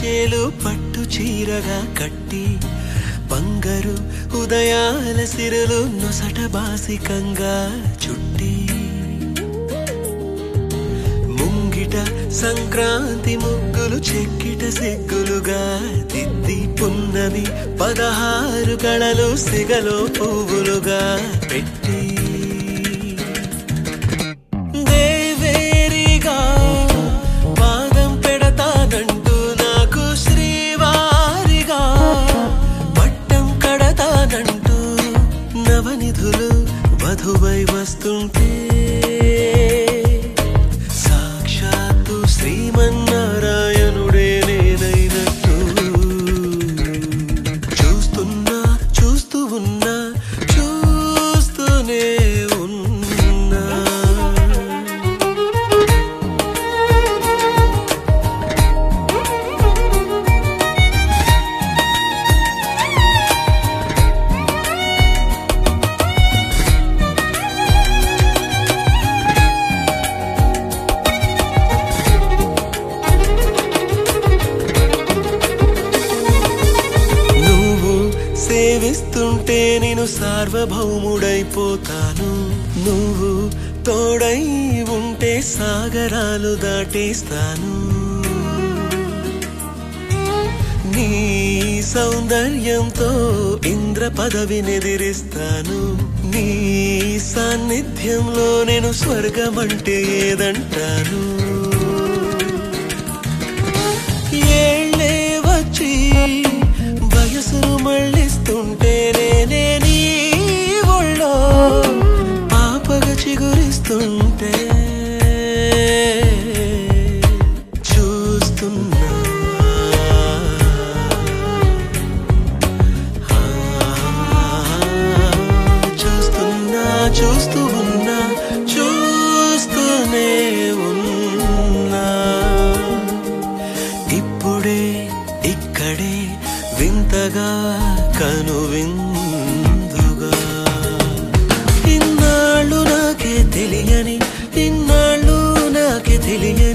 చేలు పట్టు చీరగా కట్టి బంగారు ఉదయాల సిరులు నొసట బాసికంగా చుట్టి ముంగిట సంక్రాంతి ముగ్గులు చెక్కిట సిగ్గులుగా దిద్ది పున్నమి పదహారు కళలు సిగలో పువ్వులుగా పెట్టి దేవేరిగా పాదం పెడతానంటూ నాకు శ్రీవారిగా పట్టం కడతానంటూ నవనిధులు వధువై వస్తుంటే సాక్షాత్తు శ్రీమన్నారాయణుడే నేనైనట్టు చూస్తున్నా చూస్తూ ఉన్నా చూస్తూనే ఉన్నా నువ్వు సేవిస్తుంటే నేను సార్వభౌముడైపోతాను నువ్వు తోడై ఉంటే సాగరాలు దాటేస్తాను నీ సౌందర్యంతో ఇంద్ర పదవినెదిరిస్తాను నీ సాన్నిధ్యంలో నేను స్వర్గమంటే ఏదంటాను ఏళ్ళే వచ్చి వయసును మళ్ళిస్తుంటే నేనే నీ ఒళ్ళో పాపగా చిగురిస్తుంటే చూస్తున్నా చూస్తున్నా చూస్తూ ఉన్నా చూస్తూనే ఉన్నా ఇప్పుడే ఇక్కడే వింతగా కనువిందుగా ఇన్నాళ్ళు నాకే తెలియని ఇన్నాళ్ళు నాకే తెలియని